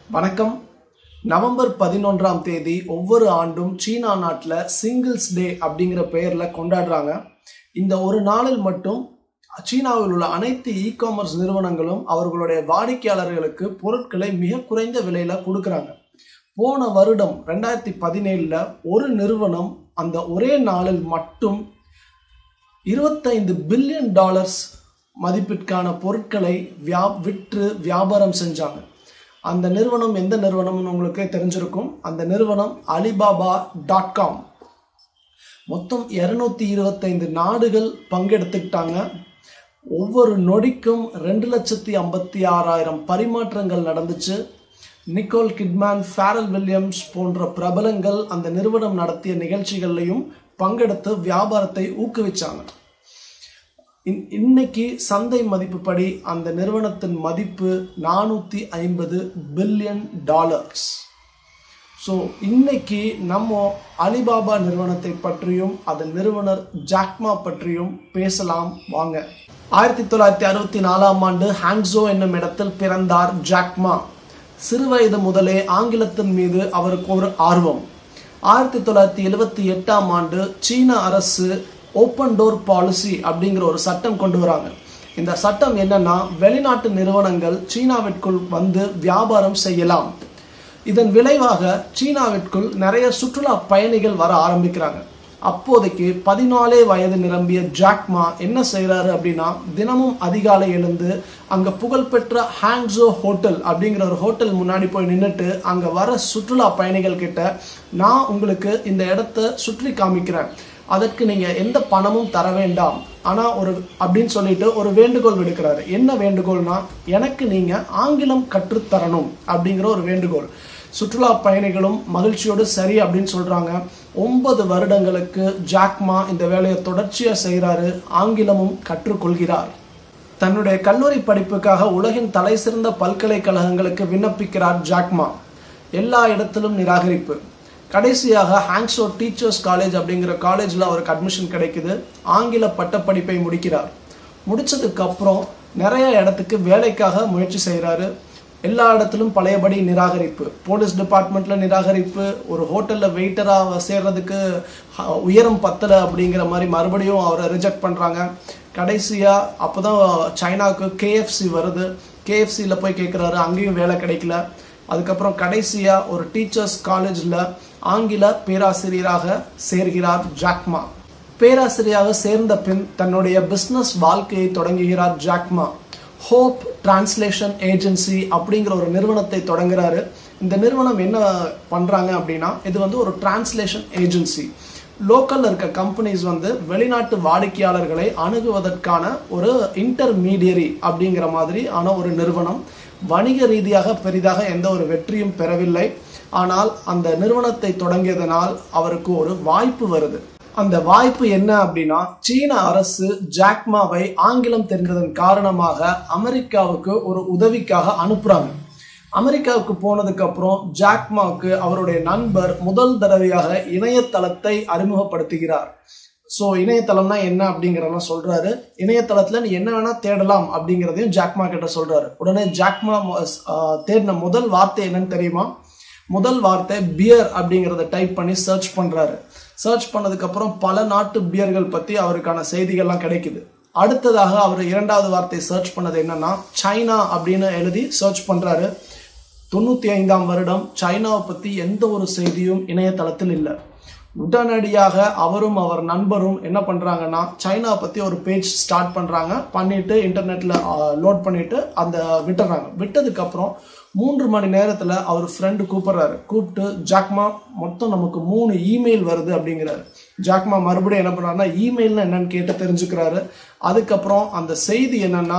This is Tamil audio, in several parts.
வணக்கம் நவம்பர் பதினொன்றாம் தேதி ஒவ்வொரு ஆண்டும் சீனா நாட்டில் சிங்கிள்ஸ் டே அப்படிங்கிற பெயரில் கொண்டாடுறாங்க இந்த ஒரு நாளில் மட்டும் சீனாவில் உள்ள அனைத்து இ காமர்ஸ் நிறுவனங்களும் அவர்களுடைய வாடிக்கையாளர்களுக்கு பொருட்களை மிக குறைந்த விலையில் கொடுக்குறாங்க போன வருடம் ரெண்டாயிரத்தி பதினேழில் ஒரு நிறுவனம் அந்த ஒரே நாளில் மட்டும் இருபத்தைந்து பில்லியன் டாலர்ஸ் மதிப்பிற்கான பொருட்களை வியா விற்று வியாபாரம் செஞ்சாங்க அந்த நிறுவனம் எந்த நிறுவனம்னு உங்களுக்கு தெரிஞ்சிருக்கும் அந்த நிறுவனம் அலிபாபா டாட் காம் மொத்தம் இரநூத்தி இருபத்தைந்து நாடுகள் பங்கெடுத்துக்கிட்டாங்க ஒவ்வொரு நொடிக்கும் ரெண்டு லட்சத்தி ஐம்பத்தி ஆறாயிரம் பரிமாற்றங்கள் நடந்துச்சு நிக்கோல் கிட்மேன் ஃபேரல் வில்லியம்ஸ் போன்ற பிரபலங்கள் அந்த நிறுவனம் நடத்திய நிகழ்ச்சிகள்லையும் பங்கெடுத்து வியாபாரத்தை ஊக்குவிச்சாங்க இன்- இன்னைக்கு சந்தை மதிப்புப்படி அந்த நிறுவனத்தின் மதிப்பு நானூற்றி ஐம்பது பில்லியன் டாலர்ஸ் ஸோ இன்னைக்கு நம்ம அலிபாபா நிறுவனத்தை பற்றியும் அதன் நிறுவனர் ஜாக்மா பற்றியும் பேசலாம் வாங்க ஆயிரத்தி தொள்ளாயிரத்தி அறுபத்தி நாலாம் ஆண்டு ஹாங்ஸோ என்னும் இடத்தில் பிறந்தார் ஜாக்மா சிறுவயது முதலே ஆங்கிலத்தின் மீது அவருக்கு ஒரு ஆர்வம் ஆயிரத்தி தொள்ளாயிரத்தி எழுவத்தி எட்டாம் ஆண்டு சீன அரசு ஓப்பன் டோர் பாலிசி அப்படிங்கிற ஒரு சட்டம் கொண்டு வராங்க இந்த சட்டம் என்னன்னா வெளிநாட்டு நிறுவனங்கள் சீனாவிற்குள் வந்து வியாபாரம் செய்யலாம் இதன் விளைவாக சீனாவிற்குள் நிறைய சுற்றுலா பயணிகள் வர ஆரம்பிக்கிறாங்க அப்போதைக்கு பதினாலே வயது நிரம்பிய ஜாக்மா என்ன செய்றாரு அப்படின்னா தினமும் அதிகாலை எழுந்து அங்க புகழ்பெற்ற ஹாங்ஸோ ஹோட்டல் அப்படிங்கிற ஒரு ஹோட்டல் முன்னாடி போய் நின்னுட்டு அங்க வர சுற்றுலா பயணிகள் கிட்ட நான் உங்களுக்கு இந்த இடத்த சுற்றி காமிக்கிறேன் அதற்கு நீங்க எந்த பணமும் தர வேண்டாம் ஆனா ஒரு அப்படின்னு சொல்லிட்டு ஒரு வேண்டுகோள் விடுக்கிறாரு என்ன வேண்டுகோள்னா எனக்கு நீங்க ஆங்கிலம் கற்றுத்தரணும் அப்படிங்கிற ஒரு வேண்டுகோள் சுற்றுலா பயணிகளும் மகிழ்ச்சியோடு சரி அப்படின்னு சொல்றாங்க ஒன்பது வருடங்களுக்கு ஜாக்மா இந்த வேலையை தொடர்ச்சியா செய்றாரு ஆங்கிலமும் கற்றுக்கொள்கிறார் தன்னுடைய கல்லூரி படிப்புக்காக உலகின் தலை சிறந்த பல்கலைக்கழகங்களுக்கு விண்ணப்பிக்கிறார் ஜாக்மா எல்லா இடத்திலும் நிராகரிப்பு கடைசியாக ஹாங்ஸோ டீச்சர்ஸ் காலேஜ் அப்படிங்கிற காலேஜில் அவருக்கு அட்மிஷன் கிடைக்குது ஆங்கில பட்டப்படிப்பை முடிக்கிறார் முடிச்சதுக்கு அப்புறம் நிறைய இடத்துக்கு வேலைக்காக முயற்சி செய்கிறாரு எல்லா இடத்திலும் பழையபடி நிராகரிப்பு போலீஸ் டிபார்ட்மெண்ட்ல நிராகரிப்பு ஒரு ஹோட்டல்ல வெயிட்டரா சேர்றதுக்கு ஹ- உயரம் பத்தல அப்படிங்கிற மாதிரி மறுபடியும் அவரை ரிஜெக்ட் பண்றாங்க கடைசியா அப்பதான் சைனாவுக்கு கேஎஃப்சி வருது கேஎஃப்சியில் போய் கேட்குறாரு அங்கேயும் வேலை கிடைக்கல அதுக்கப்புறம் கடைசியா ஒரு டீச்சர்ஸ் காலேஜ்ல ஆங்கில பேராசிரியராக சேர்கிறார் ஜாக்மா பேராசிரியராக சேர்ந்த பின் தன்னுடைய பிசினஸ் வாழ்க்கையை தொடங்குகிறார் ஜாக்மா ஹோப் டிரான்ஸ்லேஷன் ஏஜென்சி அப்படிங்கிற ஒரு நிறுவனத்தை தொடங்குறாரு இந்த நிறுவனம் என்ன பண்றாங்க அப்படின்னா இது வந்து ஒரு டிரான்ஸ்லேஷன் ஏஜென்சி லோக்கல்ல இருக்க கம்பெனிஸ் வந்து வெளிநாட்டு வாடிக்கையாளர்களை அணுகுவதற்கான ஒரு இன்டர்மீடியரி அப்படிங்கிற மாதிரி ஆன ஒரு நிறுவனம் வணிக ரீதியாக பெரிதாக எந்த ஒரு வெற்றியும் பெறவில்லை ஆனால் அந்த நிறுவனத்தை தொடங்கியதனால் அவருக்கு ஒரு வாய்ப்பு வருது அந்த வாய்ப்பு என்ன அப்படின்னா சீன அரசு ஜாக்மாவை ஆங்கிலம் தெரிந்ததன் காரணமாக அமெரிக்காவுக்கு ஒரு உதவிக்காக அனுப்புறாங்க அமெரிக்காவுக்கு போனதுக்கு அப்புறம் ஜாக்மாவுக்கு அவருடைய நண்பர் முதல் தடவையாக இணையதளத்தை அறிமுகப்படுத்துகிறார் ஸோ இணையதளம்னா என்ன அப்படிங்கிறதெல்லாம் சொல்றாரு இணையதளத்துல நீ என்ன வேணா தேடலாம் அப்படிங்கிறதையும் ஜாக்மா கிட்ட சொல்றாரு உடனே ஜாக்மா மொ- ஆஹ் தேடின முதல் வார்த்தை என்னன்னு தெரியுமா முதல் வார்த்தை பியர் அப்படிங்கிறத டைப் பண்ணி சர்ச் பண்றாரு சர்ச் பண்ணதுக்கு அப்புறம் பல நாட்டு பியர்கள் பத்தி அவருக்கான செய்திகள்லாம் கிடைக்குது அடுத்ததாக அவர் இரண்டாவது வார்த்தை சர்ச் பண்ணது என்னன்னா சைனா அப்படின்னு எழுதி சர்ச் பண்றாரு தொண்ணூத்தி ஐந்தாம் வருடம் சைனாவை பத்தி எந்த ஒரு செய்தியும் இணையதளத்தில் இல்லை உடனடியாக அவரும் அவர் நண்பரும் என்ன பண்றாங்கன்னா சைனா பத்தி ஒரு பேஜ் ஸ்டார்ட் பண்றாங்க பண்ணிட்டு இன்டர்நெட்ல லோட் பண்ணிட்டு அந்த விட்டுறாங்க விட்டதுக்கு அப்புறம் மூன்று மணி நேரத்துல அவர் ஃப்ரெண்டு கூப்பிடுறாரு கூப்பிட்டு ஜாக்மா மொத்தம் நமக்கு மூணு இமெயில் வருது அப்படிங்கிறாரு ஜாக்மா மறுபடியும் என்ன பண்றாருன்னா இமெயில்னு என்னன்னு கேட்டு தெரிஞ்சுக்கிறாரு அதுக்கப்புறம் அந்த செய்தி என்னன்னா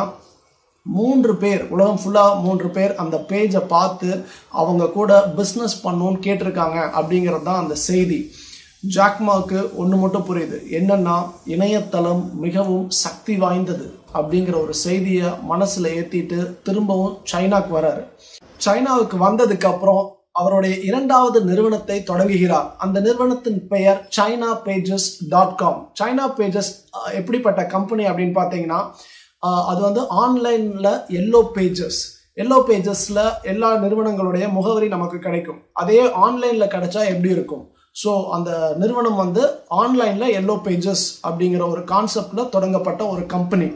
மூன்று பேர் உலகம் ஃபுல்லா மூன்று பேர் அந்த பேஜை பார்த்து அவங்க கூட பிஸ்னஸ் பண்ணணும்னு கேட்டிருக்காங்க அப்படிங்கிறது தான் அந்த செய்தி ஜாக்மாவுக்கு ஒன்று மட்டும் புரியுது என்னன்னா இணையதளம் மிகவும் சக்தி வாய்ந்தது அப்படிங்கிற ஒரு செய்தியை மனசுல ஏத்திட்டு திரும்பவும் சைனாக்கு வராரு சைனாவுக்கு வந்ததுக்கு அப்புறம் அவருடைய இரண்டாவது நிறுவனத்தை தொடங்குகிறார் அந்த நிறுவனத்தின் பெயர் China pages dot com China pages எப்படிப்பட்ட கம்பெனி அப்படின்னு பார்த்தீங்கன்னா ஆஹ் அது வந்து ஆன்லைன்ல எல்லோ பேஜஸ் எல்லோ பேஜஸ்ல எல்லா நிறுவனங்களுடைய முகவரி நமக்கு கிடைக்கும் அதே ஆன்லைன்ல கிடைச்சா எப்படி இருக்கும் ஸோ அந்த நிறுவனம் வந்து ஆன்லைன்ல எல்லோ பேஜஸ் அப்படிங்கிற ஒரு கான்செப்ட்ல தொடங்கப்பட்ட ஒரு கம்பெனி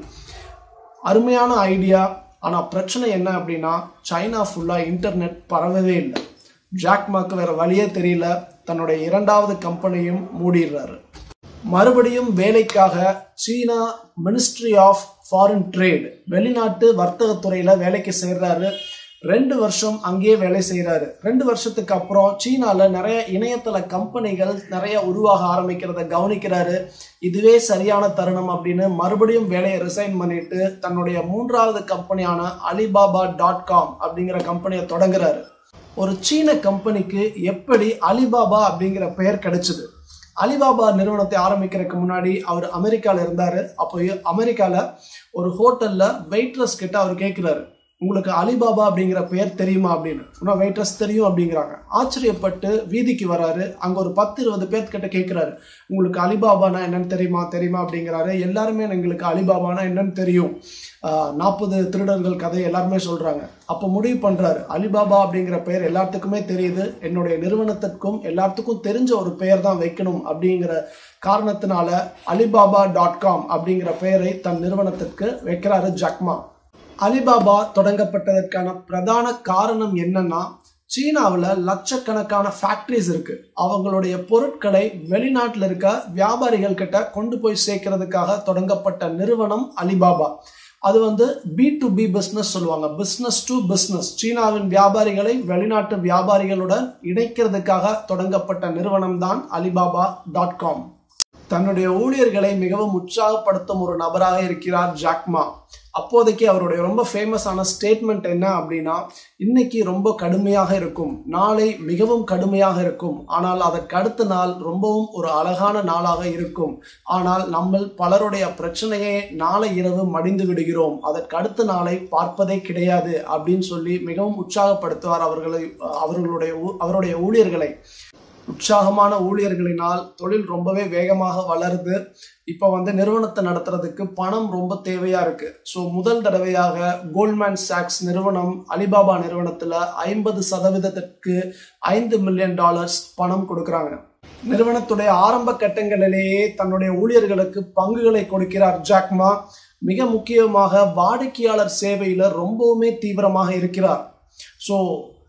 அருமையான ஐடியா ஆனால் பிரச்சனை என்ன அப்படின்னா சைனா ஃபுல்லாக இன்டர்நெட் பரவவே இல்லை ஜாக்மாக்கு வேற வழியே தெரியல தன்னுடைய இரண்டாவது கம்பெனியும் மூடிடுறாரு மறுபடியும் வேலைக்காக சீனா மினிஸ்ட்ரி ஆஃப் ஃபாரின் ட்ரேட் வெளிநாட்டு வர்த்தகத்துறையில வேலைக்கு சேர்றாரு ரெண்டு வருஷம் அங்கேயே வேலை செய்கிறாரு ரெண்டு வருஷத்துக்கு அப்புறம் சீனால நிறைய இணையதள கம்பெனிகள் நிறைய உருவாக ஆரம்பிக்கிறத கவனிக்கிறாரு இதுவே சரியான தருணம் அப்படின்னு மறுபடியும் வேலையை ரிசைன் பண்ணிட்டு தன்னுடைய மூன்றாவது கம்பெனியான அலிபாபா டாட் காம் அப்படிங்கிற கம்பெனியை தொடங்குறாரு ஒரு சீன கம்பெனிக்கு எப்படி அலிபாபா அப்படிங்கிற பெயர் கிடைச்சது அலிபாபா நிறுவனத்தை ஆரம்பிக்கிறதுக்கு முன்னாடி அவர் அமெரிக்கால இருந்தாரு அப்போ அமெரிக்கால ஒரு ஹோட்டல்ல வெயிட்ரஸ் கிட்ட அவர் கேட்கிறாரு உங்களுக்கு அலிபாபா அப்படிங்கிற பெயர் தெரியுமா அப்படின்னு இன்னும் வெயிட்ரஸ் தெரியும் அப்படிங்கிறாங்க ஆச்சரியப்பட்டு வீதிக்கு வராரு அங்க ஒரு பத்து இருபது பேர்கிட்ட கேட்கிறாரு உங்களுக்கு அலிபாபானா என்னன்னு தெரியுமா தெரியுமா அப்படிங்கிறாரு எல்லாருமே எங்களுக்கு அலிபாபானா என்னன்னு தெரியும் நாற்பது திருடர்கள் கதை எல்லாருமே சொல்றாங்க அப்போ முடிவு பண்றாரு அலிபாபா அப்படிங்கிற பெயர் எல்லாத்துக்குமே தெரியுது என்னுடைய நிறுவனத்திற்கும் எல்லாத்துக்கும் தெரிஞ்ச ஒரு பெயர் தான் வைக்கணும் அப்படிங்கிற காரணத்தினால அலிபாபா டாட் காம் அப்படிங்கிற பெயரை தன் நிறுவனத்திற்கு வைக்கிறாரு ஜக்மா அலிபாபா தொடங்கப்பட்டதற்கான பிரதான காரணம் என்னன்னா சீனாவில் லட்சக்கணக்கான ஃபேக்ட்ரிஸ் இருக்கு அவங்களுடைய பொருட்களை வெளிநாட்டில் இருக்க வியாபாரிகள் கிட்ட கொண்டு போய் சேர்க்கறதுக்காக தொடங்கப்பட்ட நிறுவனம் அலிபாபா அது வந்து பி டு பி பிஸ்னஸ் சொல்லுவாங்க பிஸ்னஸ் டு பிஸ்னஸ் சீனாவின் வியாபாரிகளை வெளிநாட்டு வியாபாரிகளுடன் இணைக்கிறதுக்காக தொடங்கப்பட்ட நிறுவனம் தான் அலிபாபா டாட் காம் தன்னுடைய ஊழியர்களை மிகவும் உற்சாகப்படுத்தும் ஒரு நபராக இருக்கிறார் ஜாக்மா அப்போதைக்கு அவருடைய ரொம்ப ஃபேமஸான ஸ்டேட்மெண்ட் என்ன அப்படின்னா இன்னைக்கு ரொம்ப கடுமையாக இருக்கும் நாளை மிகவும் கடுமையாக இருக்கும் ஆனால் அதற்கு அடுத்த நாள் ரொம்பவும் ஒரு அழகான நாளாக இருக்கும் ஆனால் நம்ம பலருடைய பிரச்சனையே நாளை இரவு மடிந்து விடுகிறோம் அதற்கு அடுத்த நாளை பார்ப்பதே கிடையாது அப்படின்னு சொல்லி மிகவும் உற்சாகப்படுத்துவார் அவர்களை அவர்களுடைய அவருடைய ஊழியர்களை உற்சாகமான ஊழியர்களினால் தொழில் ரொம்பவே வேகமாக வளருது இப்போ வந்து நிறுவனத்தை நடத்துறதுக்கு பணம் ரொம்ப தேவையா இருக்கு ஸோ முதல் தடவையாக கோல்ட்மேன் சாக்ஸ் நிறுவனம் அலிபாபா நிறுவனத்துல ஐம்பது சதவீதத்திற்கு ஐந்து மில்லியன் டாலர்ஸ் பணம் கொடுக்குறாங்க நிறுவனத்துடைய ஆரம்ப கட்டங்களிலேயே தன்னுடைய ஊழியர்களுக்கு பங்குகளை கொடுக்கிறார் ஜாக்மா மிக முக்கியமாக வாடிக்கையாளர் சேவையில ரொம்பவுமே தீவிரமாக இருக்கிறார் ஸோ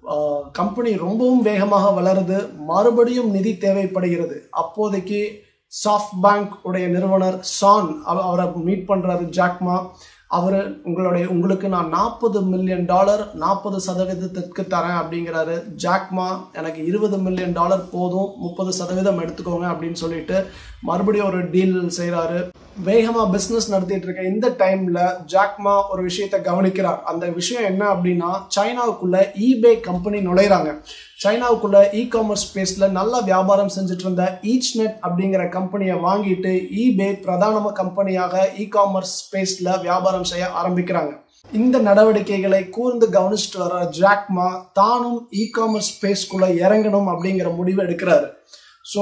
கம்பெனி ரொம்பவும் வேகமாக வளருது மறுபடியும் நிதி தேவைப்படுகிறது அப்போதைக்கு சாஃப்ட் பேங்க் உடைய நிறுவனர் சான் அவரை மீட் பண்றாரு ஜாக்மா அவர் உங்களுடைய உங்களுக்கு நான் நாற்பது மில்லியன் டாலர் நாற்பது சதவீதத்திற்கு தரேன் அப்படிங்கிறாரு ஜாக்மா எனக்கு இருபது மில்லியன் டாலர் போதும் முப்பது சதவீதம் எடுத்துக்கோங்க அப்படின்னு சொல்லிட்டு மறுபடியும் ஒரு டீல் செய்கிறாரு வேகமா பிஸ்னஸ் நடத்திட்டு இருக்க இந்த டைம்ல ஜாக்மா ஒரு விஷயத்தை கவனிக்கிறார் அந்த விஷயம் என்ன அப்படின்னா சைனாவுக்குள்ள ஈபே கம்பெனி நுழையிறாங்க சைனாவுக்குள்ள இ காமர்ஸ் ஸ்பேஸ்ல நல்ல வியாபாரம் செஞ்சுட்டு இருந்த ஈச் நெட் அப்படிங்கிற கம்பெனியை வாங்கிட்டு ஈபே பிரதான கம்பெனியாக இ காமர்ஸ் ஸ்பேஸ்ல வியாபாரம் செய்ய ஆரம்பிக்கிறாங்க இந்த நடவடிக்கைகளை கூர்ந்து கவனிச்சுட்டு வர ஜாக்மா தானும் இ காமர்ஸ் ஸ்பேஸ்க்குள்ள இறங்கணும் அப்படிங்கிற முடிவு எடுக்கிறாரு ஸோ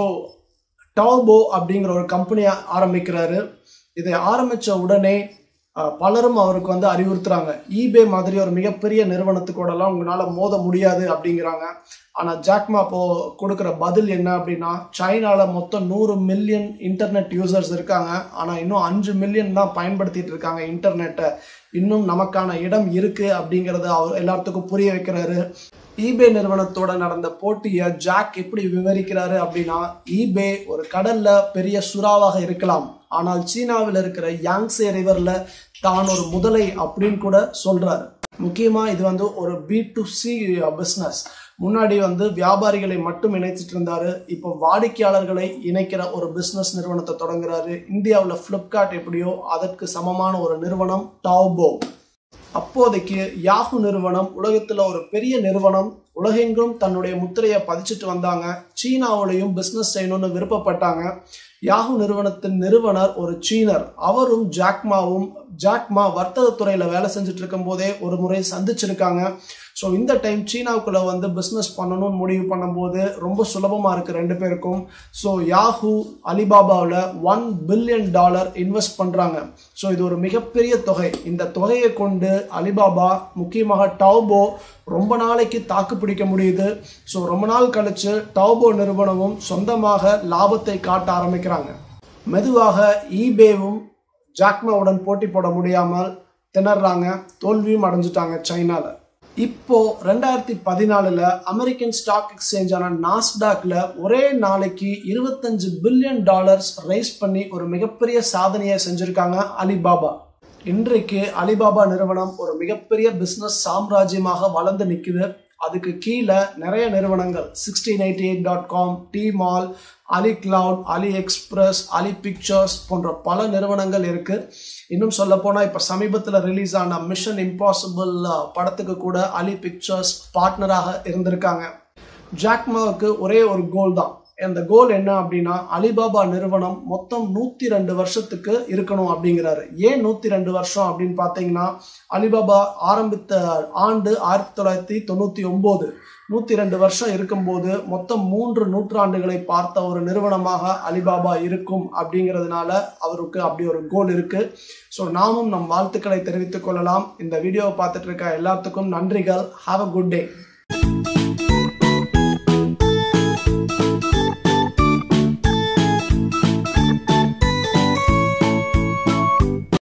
டாபோ அப்படிங்கிற ஒரு கம்பெனியை ஆரம்பிக்கிறாரு இதை ஆரம்பித்த உடனே பலரும் அவருக்கு வந்து அறிவுறுத்துறாங்க ஈபே மாதிரி ஒரு மிகப்பெரிய நிறுவனத்துக்கூடலாம் உங்களால் மோத முடியாது அப்படிங்கிறாங்க ஆனால் ஜாக்மா இப்போ கொடுக்குற பதில் என்ன அப்படின்னா சைனாவில் மொத்தம் நூறு மில்லியன் இன்டர்நெட் யூசர்ஸ் இருக்காங்க ஆனால் இன்னும் அஞ்சு மில்லியன் தான் பயன்படுத்திட்டு இருக்காங்க இன்டர்நெட்டை இன்னும் நமக்கான இடம் இருக்கு அப்படிங்கிறத அவர் எல்லாத்துக்கும் புரிய வைக்கிறாரு ஈபே நிறுவனத்தோட நடந்த போட்டியை ஜாக் எப்படி விவரிக்கிறாரு அப்படின்னா ஈபே ஒரு கடல்ல பெரிய சுறாவாக இருக்கலாம் ஆனால் சீனாவில் இருக்கிற யாங்ஸே ரிவர்ல தான் ஒரு முதலை அப்படின்னு கூட சொல்றாரு முக்கியமா இது வந்து ஒரு பி டு சி பிஸ்னஸ் முன்னாடி வந்து வியாபாரிகளை மட்டும் இணைச்சிட்டு இருந்தாரு இப்போ வாடிக்கையாளர்களை இணைக்கிற ஒரு பிஸ்னஸ் நிறுவனத்தை தொடங்குறாரு இந்தியாவில் ஃப்ளிப்கார்ட் எப்படியோ அதற்கு சமமான ஒரு நிறுவனம் டாவ்போ அப்போதைக்கு யாஹூ நிறுவனம் உலகத்துல ஒரு பெரிய நிறுவனம் உலகெங்கும் தன்னுடைய முத்திரையை பதிச்சுட்டு வந்தாங்க சீனாவிலையும் பிஸ்னஸ் செய்யணும்னு விருப்பப்பட்டாங்க யாஹூ நிறுவனத்தின் நிறுவனர் ஒரு சீனர் அவரும் ஜாக்மாவும் ஜாக்மா வர்த்தகத்துறையில வேலை செஞ்சுட்டு இருக்கும் போதே ஒரு முறை சந்திச்சிருக்காங்க ஸோ இந்த டைம் சீனாவுக்குள்ள வந்து பிஸ்னஸ் பண்ணணும்னு முடிவு பண்ணும்போது ரொம்ப சுலபமாக இருக்குது ரெண்டு பேருக்கும் ஸோ யாஹூ அலிபாபாவில் ஒன் பில்லியன் டாலர் இன்வெஸ்ட் பண்ணுறாங்க ஸோ இது ஒரு மிகப்பெரிய தொகை இந்த தொகையை கொண்டு அலிபாபா முக்கியமாக டவுபோ ரொம்ப நாளைக்கு தாக்கு பிடிக்க முடியுது ஸோ ரொம்ப நாள் கழிச்சு டவுபோ நிறுவனமும் சொந்தமாக லாபத்தை காட்ட ஆரம்பிக்கிறாங்க மெதுவாக ஈபேவும் ஜாக்மாவுடன் போட்டி போட முடியாமல் திணறாங்க தோல்வியும் அடைஞ்சிட்டாங்க சைனால இப்போ ரெண்டாயிரத்தி பதினாலுல அமெரிக்கன் ஸ்டாக் எக்ஸ்சேஞ்சான நாஸ்டாக்ல ஒரே நாளைக்கு இருபத்தஞ்சு பில்லியன் டாலர்ஸ் ரைஸ் பண்ணி ஒரு மிகப்பெரிய சாதனையை செஞ்சிருக்காங்க அலிபாபா இன்றைக்கு அலிபாபா நிறுவனம் ஒரு மிகப்பெரிய பிஸ்னஸ் சாம்ராஜ்யமாக வளர்ந்து நிற்குது அதுக்கு கீழே நிறைய நிறுவனங்கள் sixteen eighty eight dot com Tmall Ali cloud AliExpress Ali pictures போன்ற பல நிறுவனங்கள் இருக்கு இன்னும் சொல்ல போனால் இப்போ சமீபத்தில் ரிலீஸ் ஆன மிஷன் இம்பாசிபிள் படத்துக்கு கூட அலி பிக்சர்ஸ் பார்ட்னராக இருந்திருக்காங்க ஜாக்மாவுக்கு ஒரே ஒரு கோல் தான் அந்த கோல் என்ன அப்படின்னா அலிபாபா நிறுவனம் மொத்தம் நூற்றி ரெண்டு வருஷத்துக்கு இருக்கணும் அப்படிங்கிறாரு ஏன் நூற்றி ரெண்டு வருஷம் அப்படின்னு பார்த்தீங்கன்னா அலிபாபா ஆரம்பித்த ஆண்டு ஆயிரத்தி தொள்ளாயிரத்தி தொண்ணூற்றி ஒம்பது நூற்றி ரெண்டு வருஷம் இருக்கும்போது மொத்தம் மூன்று நூற்றாண்டுகளை பார்த்த ஒரு நிறுவனமாக அலிபாபா இருக்கும் அப்படிங்கிறதுனால அவருக்கு அப்படி ஒரு கோல் இருக்கு ஸோ நாமும் நம் வாழ்த்துக்களை தெரிவித்துக் கொள்ளலாம் இந்த வீடியோவை பார்த்துட்டு இருக்க எல்லாத்துக்கும் நன்றிகள் ஹாவ் அ குட் டே